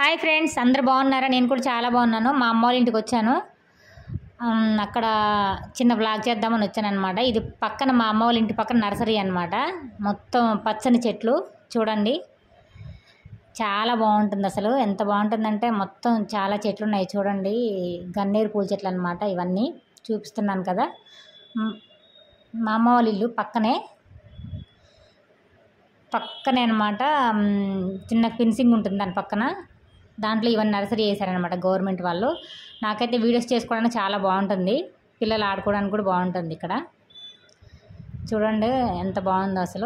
Hi friends అందరు బాగున్నారా నేను కూడా చాలా బాగున్నాను మా అమ్మ వాళ్ళ ఇంటికి వచ్చాను ఉమ్, అక్కడ చిన్న బ్లాగ్ చేద్దామని వచ్చాను అనమాట ఇది పక్కన మా అమ్మ వాళ్ళ ఇంటి పక్కన నర్సరీ అనమాట మొత్తం పచ్చని చెట్లు చూడండి చాలా బాగుంటుంది అసలు ఎంత బాగుంటుందంటే మొత్తం చాలా చెట్లు ఉన్నాయి చూడండి గన్నేరు పూల చెట్లు అనమాట ఇవన్నీ చూపిస్తున్నాను కదా ఉమ్, మా అమ్మ వాళ్ళ ఇల్లు పక్కనే పక్కనే అనమాట చిన్న ఫిన్సింగ్ ఉంటుంది దాని పక్కన దాంట్లో ఇవన్నీ నర్సరీ చేశారనమాట గవర్నమెంట్ వాళ్ళు నాకైతే వీడియోస్ చేసుకోవడానికి చాలా బాగుంటుంది పిల్లలు ఆడుకోవడానికి కూడా బాగుంటుంది ఇక్కడ చూడండి ఎంత బాగుందో అసలు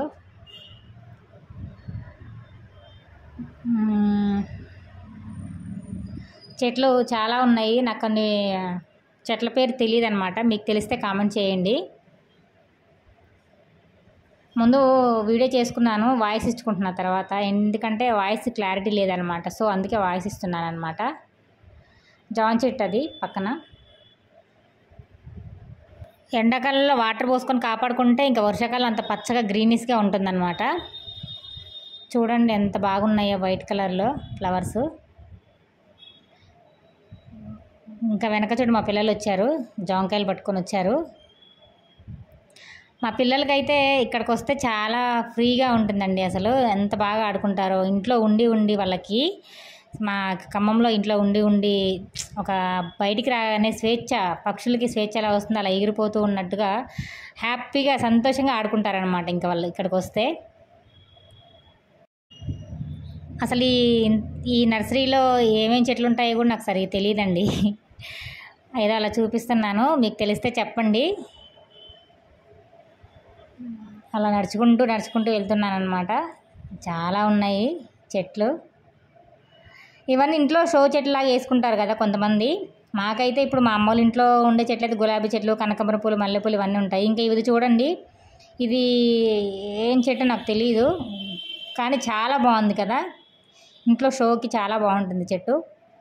మ్మ్. చెట్లు చాలా ఉన్నాయి నాకు కొన్ని చెట్ల పేరు తెలియదు అనమాట మీకు తెలిస్తే కామెంట్ చేయండి ముందు వీడియో చేసుకున్నాను వాయిస్ ఇచ్చుకుంటున్నా తర్వాత ఎందుకంటే వాయిస్ క్లారిటీ లేదనమాట సో అందుకే వాయిస్ ఇస్తున్నాను అనమాట జాన్ చెట్టు అది పక్కన ఎండాకాలంలో వాటర్ పోసుకొని కాపాడుకుంటే ఇంకా వర్షాకాలం అంత పచ్చగా గ్రీనిష్గా ఉంటుందన్నమాట చూడండి ఎంత బాగున్నాయో వైట్ కలర్లో ఫ్లవర్స్ ఇంకా వెనక చూడు మా పిల్లలు వచ్చారు జాంకాయలు పట్టుకొని వచ్చారు మా పిల్లలకైతే ఇక్కడికి వస్తే చాలా ఫ్రీగా ఉంటుందండి అసలు ఎంత బాగా ఆడుకుంటారో ఇంట్లో ఉండి ఉండి వాళ్ళకి మా ఖమ్మంలో ఇంట్లో ఉండి ఉండి ఒక బయటికి రాగానే స్వేచ్ఛ పక్షులకి స్వేచ్ఛ ఎలా వస్తుందో అలా ఎగిరిపోతూ ఉన్నట్టుగా హ్యాపీగా సంతోషంగా ఆడుకుంటారనమాట ఇంకా వాళ్ళు ఇక్కడికి వస్తే అసలు ఈ ఈ నర్సరీలో ఏమేమి చెట్లు ఉంటాయో కూడా నాకు సరిగ్గా తెలియదండి ఏదో అలా చూపిస్తున్నాను మీకు తెలిస్తే చెప్పండి అలా నడుచుకుంటూ నడుచుకుంటూ వెళ్తున్నాను అనమాట చాలా ఉన్నాయి చెట్లు ఇవన్నీ ఇంట్లో షో చెట్లులాగా వేసుకుంటారు కదా కొంతమంది మాకైతే ఇప్పుడు మా అమ్మ వాళ్ళ ఇంట్లో ఉండే చెట్లు అయితే గులాబీ చెట్లు కనకాంబర పూలు మల్లెపూలు ఇవన్నీ ఉంటాయి ఇంకా ఇది చూడండి ఇది ఏం చెట్టు నాకు తెలియదు కానీ చాలా బాగుంది కదా ఇంట్లో షోకి చాలా బాగుంటుంది చెట్టు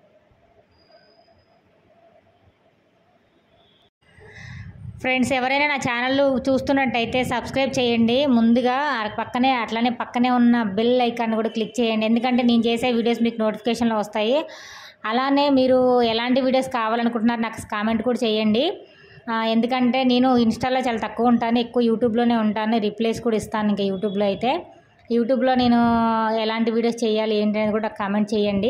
ఫ్రెండ్స్ ఎవరైనా నా ఛానల్ చూస్తున్నట్టయితే సబ్స్క్రైబ్ చేయండి ముందుగా ఆ పక్కనే అట్లానే పక్కనే ఉన్న బెల్ ఐకాన్ కూడా క్లిక్ చేయండి ఎందుకంటే నేను చేసే వీడియోస్ మీకు నోటిఫికేషన్లో వస్తాయి అలానే మీరు ఎలాంటి వీడియోస్ కావాలనుకుంటున్నారు నాకు కామెంట్ కూడా చేయండి ఆ, ఎందుకంటే నేను ఇన్స్టాలో చాలా తక్కువ ఉంటాను ఎక్కువ యూట్యూబ్లోనే ఉంటాను రిప్లేస్ కూడా ఇస్తాను ఇంకా యూట్యూబ్లో అయితే యూట్యూబ్లో నేను ఎలాంటి వీడియోస్ చేయాలి ఏంటి అనేది కూడా కామెంట్ చేయండి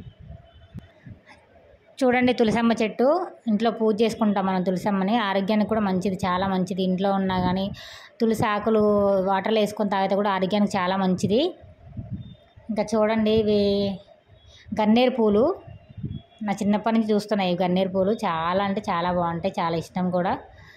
చూడండి తులసమ్మ చెట్టు ఇంట్లో పూజ చేసుకుంటాం మనం తులసమ్మని ఆరోగ్యానికి కూడా మంచిది చాలా మంచిది ఇంట్లో ఉన్నా కానీ తులసి ఆకులు వాటర్లో వేసుకొని తాగితే కూడా ఆరోగ్యానికి చాలా మంచిది ఇంకా చూడండి ఇవి గన్నేరు పూలు నా చిన్నప్పటి నుంచి చూస్తున్నాయి ఈ గన్నేరు పూలు చాలా అంటే చాలా బాగుంటాయి చాలా ఇష్టం కూడా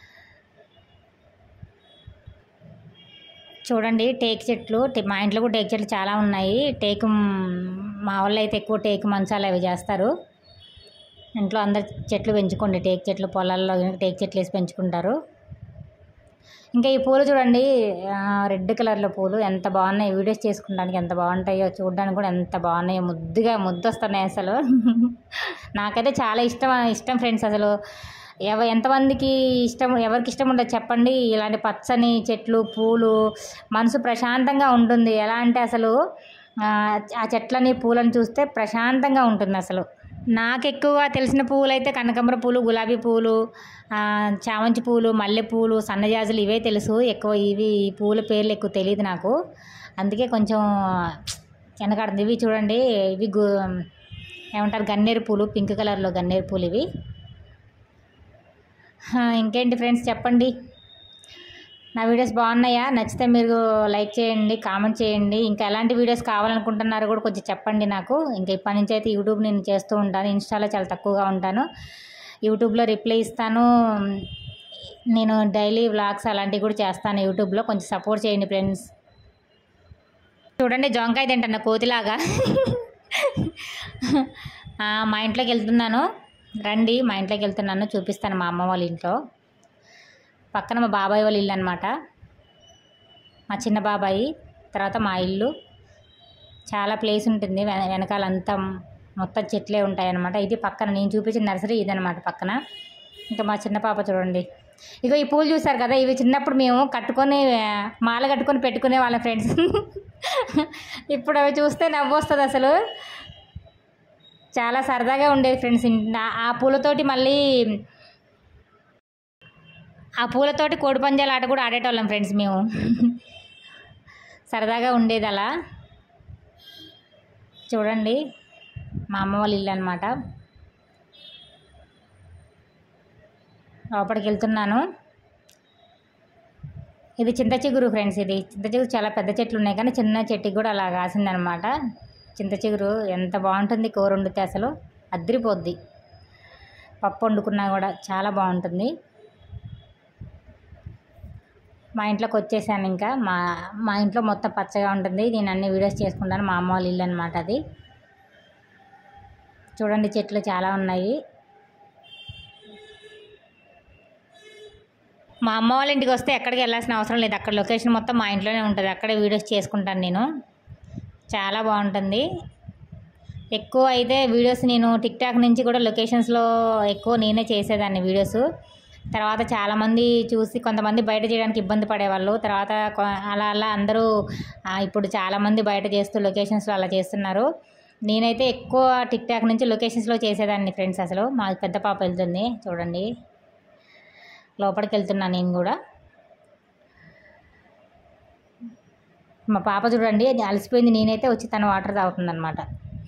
చూడండి టేక్ చెట్లు టే- మా ఇంట్లో కూడా టేక్ చెట్లు చాలా ఉన్నాయి టేకు మా వాళ్ళు అయితే ఎక్కువ టేకు మంచాలు అవి చేస్తారు ఇంట్లో అందరు చెట్లు పెంచుకోండి టేక్ చెట్లు పొలాల్లో టేక్ చెట్లు వేసి పెంచుకుంటారు ఇంకా ఈ పూలు చూడండి ఆ, రెడ్ కలర్లో పూలు ఎంత బాగున్నాయి వీడియోస్ చేసుకుంటానికి ఎంత బాగుంటాయో చూడడానికి కూడా ఎంత బాగున్నాయో ముద్దుగా ముద్దు వస్తున్నాయి అసలు నాకైతే చాలా ఇష్టం ఇష్టం ఫ్రెండ్స్ అసలు ఎవ ఎంతమందికి ఇష్టం ఎవరికి ఇష్టం ఉండదు చెప్పండి ఇలాంటి పచ్చని చెట్లు పూలు మనసు ప్రశాంతంగా ఉంటుంది ఎలా అంటే అసలు ఆ, ఆ చెట్లని పూలను చూస్తే ప్రశాంతంగా ఉంటుంది అసలు నాకు ఎక్కువగా తెలిసిన పువ్వులు అయితే కనకాంబర పూలు గులాబీ పూలు ఆ, చామంతి పూలు మల్లె పూలు సన్నజాజులు ఇవే తెలుసు ఎక్కువ ఇవి ఈ పూల పేర్లు ఎక్కువ తెలియదు నాకు అందుకే కొంచెం వెనకాడుతుంది ఇవి చూడండి ఇవి గు ఏమంటారు గన్నేరు పూలు పింక్ కలర్లో గన్నేరు పూలు ఇవి హా, ఇంకేంటి ఫ్రెండ్స్ చెప్పండి నా వీడియోస్ బాగున్నాయా నచ్చితే మీరు లైక్ చేయండి కామెంట్ చేయండి ఇంకా ఎలాంటి వీడియోస్ కావాలనుకుంటున్నారో కూడా కొంచెం చెప్పండి నాకు ఇంకా ఇప్పటి నుంచి అయితే యూట్యూబ్ నేను చేస్తూ ఉంటాను ఇన్స్టాలో చాలా తక్కువగా ఉంటాను యూట్యూబ్లో రిప్లై ఇస్తాను నేను డైలీ వ్లాగ్స్ అలాంటివి కూడా చేస్తాను యూట్యూబ్లో కొంచెం సపోర్ట్ చేయండి ఫ్రెండ్స్ చూడండి జొంకాయ తింటున్నా కోతిలాగా ఆ, మా ఇంట్లోకి వెళ్తున్నాను రండి మా ఇంట్లోకి వెళ్తున్నాను చూపిస్తాను మా అమ్మ వాళ్ళ ఇంట్లో పక్కన మా బాబాయ్ వాళ్ళ ఇల్లు అనమాట మా చిన్న బాబాయి తర్వాత మా ఇల్లు చాలా ప్లేస్ ఉంటుంది వెన- వెనకాలంతా మొత్తం చెట్లే ఉంటాయి అనమాట ఇది పక్కన నేను చూపించిన నర్సరీ ఇదనమాట పక్కన ఇంకా మా చిన్న పాప చూడండి ఇగో ఈ పూలు చూసారు కదా ఇవి చిన్నప్పుడు మేము కట్టుకొని ఆ, మాల కట్టుకొని పెట్టుకునే వాళ్ళ ఫ్రెండ్స్ ఇప్పుడు అవి చూస్తే నవ్వు వస్తుంది అసలు చాలా సరదాగా ఉండేది ఫ్రెండ్స్ ఆ పూలతోటి మళ్ళీ ఆ పూలతోటి కోడి పందాల ఆట కూడా ఆడేటోళ్ళం ఫ్రెండ్స్ మేము సరదాగా ఉండేది అలా చూడండి మా అమ్మ వాళ్ళ ఇల్లు అనమాట లోపలికి వెళ్తున్నాను ఇది చింత చిగురు ఫ్రెండ్స్ ఇది చింత చిగురు చాలా పెద్ద చెట్లు ఉన్నాయి కానీ చిన్న చెట్టుకి కూడా అలా కాసిందనమాట చింత చిగురు ఎంత బాగుంటుంది కూర వండితే అసలు అద్దరిపోద్ది పప్పు వండుకున్నా కూడా చాలా బాగుంటుంది మా ఇంట్లోకి వచ్చేసాను ఇంకా మా మా ఇంట్లో మొత్తం పచ్చగా ఉంటుంది నేను అన్ని వీడియోస్ చేసుకుంటాను మా అమ్మ వాళ్ళ ఇల్లు అనమాట అది చూడండి చెట్లు చాలా ఉన్నాయి మా అమ్మ వాళ్ళ ఇంటికి వస్తే ఎక్కడికి వెళ్ళాల్సిన అవసరం లేదు అక్కడ లొకేషన్ మొత్తం మా ఇంట్లోనే ఉంటుంది అక్కడే వీడియోస్ చేసుకుంటాను నేను చాలా బాగుంటుంది ఎక్కువ అయితే వీడియోస్ నేను టిక్ టాక్ నుంచి కూడా లొకేషన్స్లో ఎక్కువ నేనే చేసేదాన్ని వీడియోస్ తర్వాత చాలామంది చూసి కొంతమంది బయట చేయడానికి ఇబ్బంది పడేవాళ్ళు తర్వాత కొ- అలా అలా అందరూ ఆ, ఇప్పుడు చాలామంది బయట చేస్తూ లొకేషన్స్లో అలా చేస్తున్నారు నేనైతే ఎక్కువ టిక్ టాక్ నుంచి లొకేషన్స్లో చేసేదాన్ని ఫ్రెండ్స్ అసలు మా పెద్ద పాప వెళ్తుంది చూడండి లోపలికి వెళ్తున్నాను నేను కూడా మా పాప చూడండి అది అలసిపోయింది నేనైతే వచ్చి తన వాటర్ తాగుతుంది అనమాట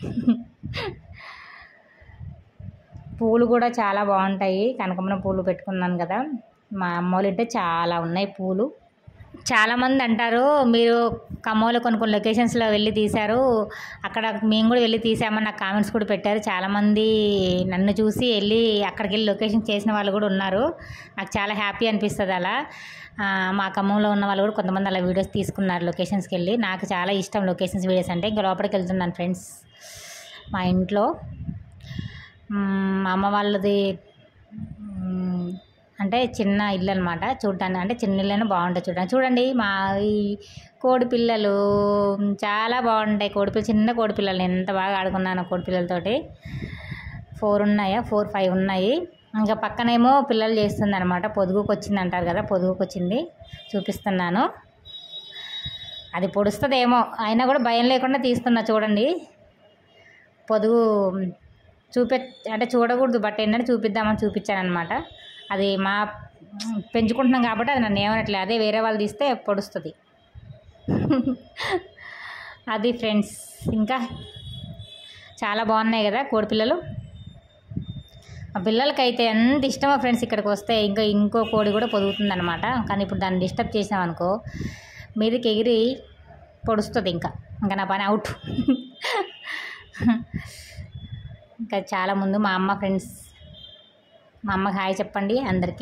పూలు కూడా చాలా బాగుంటాయి కనకమరం పూలు పెట్టుకున్నాను కదా మా అమ్మోళ్ళు ఇంటే చాలా ఉన్నాయి పూలు చాలామంది అంటారు మీరు ఖమ్మంలో కొన్ని కొన్ని లొకేషన్స్లో వెళ్ళి తీశారు అక్కడ మేము కూడా వెళ్ళి తీసామని నాకు కామెంట్స్ కూడా పెట్టారు చాలామంది నన్ను చూసి వెళ్ళి అక్కడికి వెళ్ళి లొకేషన్ చేసిన వాళ్ళు కూడా ఉన్నారు నాకు చాలా హ్యాపీ అనిపిస్తుంది అలా ఆ, మా ఖమ్మంలో ఉన్న వాళ్ళు కూడా కొంతమంది అలా వీడియోస్ తీసుకున్నారు లొకేషన్స్కి వెళ్ళి నాకు చాలా ఇష్టం లొకేషన్స్ వీడియోస్ అంటే ఇంకా లోపలికి వెళ్తున్నాను ఫ్రెండ్స్ మా ఇంట్లో మ్మ్, మా అమ్మ వాళ్ళది మ్మ్, అంటే చిన్న ఇల్లు అనమాట చూడటానికి అంటే చిన్న ఇల్లు బాగుంటుంది చూడడానికి చూడండి మా ఈ కోడి పిల్లలు చాలా బాగుంటాయి కోడి పిల్లలు చిన్న కోడి పిల్లలు నేను ఎంత బాగా ఆడుకున్నాను కోడి పిల్లలతోటి ఫోర్ ఉన్నాయా ఫోర్ ఫైవ్ ఉన్నాయి ఇంకా పక్కనేమో పిల్లలు చేస్తుంది అనమాట పొదుగుకు వచ్చింది అంటారు కదా పొదుగుకు వచ్చింది చూపిస్తున్నాను అది పొడుస్తుందేమో అయినా కూడా భయం లేకుండా తీస్తున్నా చూడండి పొదుగు చూపె అంటే చూడకూడదు బట్ ఏంటంటే చూపిద్దామని చూపించాను అనమాట అది మా పెంచుకుంటున్నాం కాబట్టి అది నన్ను ఏమనట్లేదు అదే వేరే వాళ్ళు తీస్తే పొడుస్తుంది అది ఫ్రెండ్స్ ఇంకా చాలా బాగున్నాయి కదా కోడిపిల్లలు ఆ పిల్లలకైతే ఎంత ఇష్టమో ఫ్రెండ్స్ ఇక్కడికి వస్తే ఇంకా ఇంకో కోడి కూడా పొదుగుతుంది అనమాట కానీ ఇప్పుడు దాన్ని డిస్టర్బ్ చేసామనుకో మీదకి ఎగిరి పొడుస్తుంది ఇంకా ఇంకా నా పని అవుట్ ఇంకా చాలా ముందు మా అమ్మ ఫ్రెండ్స్ మా అమ్మకి హాయ్ చెప్పండి అందరికీ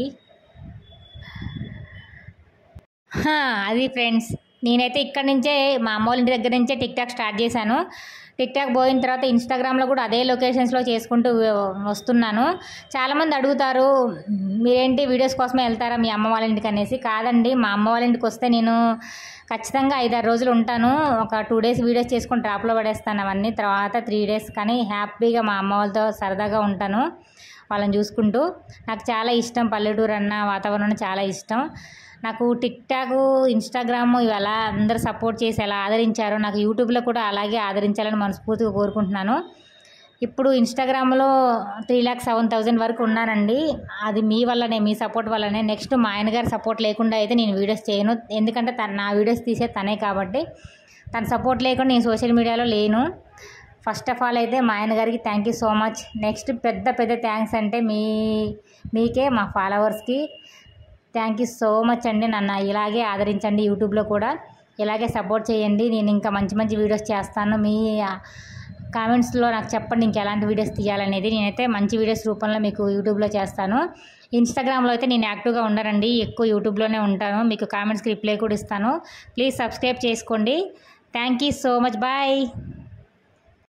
హా, అది ఫ్రెండ్స్ నేనైతే ఇక్కడి నుంచే మా అమ్మ వాళ్ళ ఇంటి దగ్గర నుంచే టిక్ టాక్ స్టార్ట్ చేశాను టిక్ టాక్ పోయిన తర్వాత ఇన్స్టాగ్రామ్లో కూడా అదే లొకేషన్స్లో చేసుకుంటూ వస్తున్నాను చాలామంది అడుగుతారు మీరేంటి వీడియోస్ కోసమే వెళ్తారా మీ అమ్మ వాళ్ళ ఇంటికి అనేసి కాదండి మా అమ్మ వాళ్ళ ఇంటికి వస్తే నేను ఖచ్చితంగా ఐదారు రోజులు ఉంటాను ఒక టూ డేస్ వీడియోస్ చేసుకొని డ్రాప్లో పడేస్తాను అవన్నీ తర్వాత త్రీ డేస్ కానీ హ్యాపీగా మా అమ్మ వాళ్ళతో సరదాగా ఉంటాను వాళ్ళని చూసుకుంటూ నాకు చాలా ఇష్టం పల్లెటూరు అన్న వాతావరణం చాలా ఇష్టం నాకు టిక్ టాక్ ఇన్స్టాగ్రామ్ ఇవి అలా అందరు సపోర్ట్ చేసి ఎలా ఆదరించారో నాకు యూట్యూబ్లో కూడా అలాగే ఆదరించాలని మనస్ఫూర్తిగా కోరుకుంటున్నాను ఇప్పుడు ఇన్స్టాగ్రామ్లో త్రీ ల్యాక్ సెవెన్ థౌజండ్ వరకు ఉన్నానండి అది మీ వల్లనే మీ సపోర్ట్ వల్లనే నెక్స్ట్ మా ఆయన గారి సపోర్ట్ లేకుండా అయితే నేను వీడియోస్ చేయను ఎందుకంటే తన నా వీడియోస్ తీసే తనే కాబట్టి తన సపోర్ట్ లేకుండా నేను సోషల్ మీడియాలో లేను ఫస్ట్ ఆఫ్ ఆల్ అయితే మా ఆయన గారికి thank you so much next పెద్ద పెద్ద థ్యాంక్స్ అంటే మీ మీకే మా ఫాలోవర్స్కి థ్యాంక్ యూ సో మచ్ అండి నన్ను ఇలాగే ఆదరించండి యూట్యూబ్లో కూడా ఇలాగే సపోర్ట్ చేయండి నేను ఇంకా మంచి మంచి వీడియోస్ చేస్తాను మీ కామెంట్స్లో నాకు చెప్పండి ఇంకా ఎలాంటి వీడియోస్ తీయాలనేది నేనైతే మంచి వీడియోస్ రూపంలో మీకు యూట్యూబ్లో చేస్తాను ఇన్స్టాగ్రామ్లో అయితే నేను యాక్టివ్గా ఉండనండి ఎక్కువ యూట్యూబ్లోనే ఉంటాను మీకు కామెంట్స్కి రిప్లై కూడా ఇస్తాను ప్లీజ్ సబ్స్క్రైబ్ చేసుకోండి thank you so much bye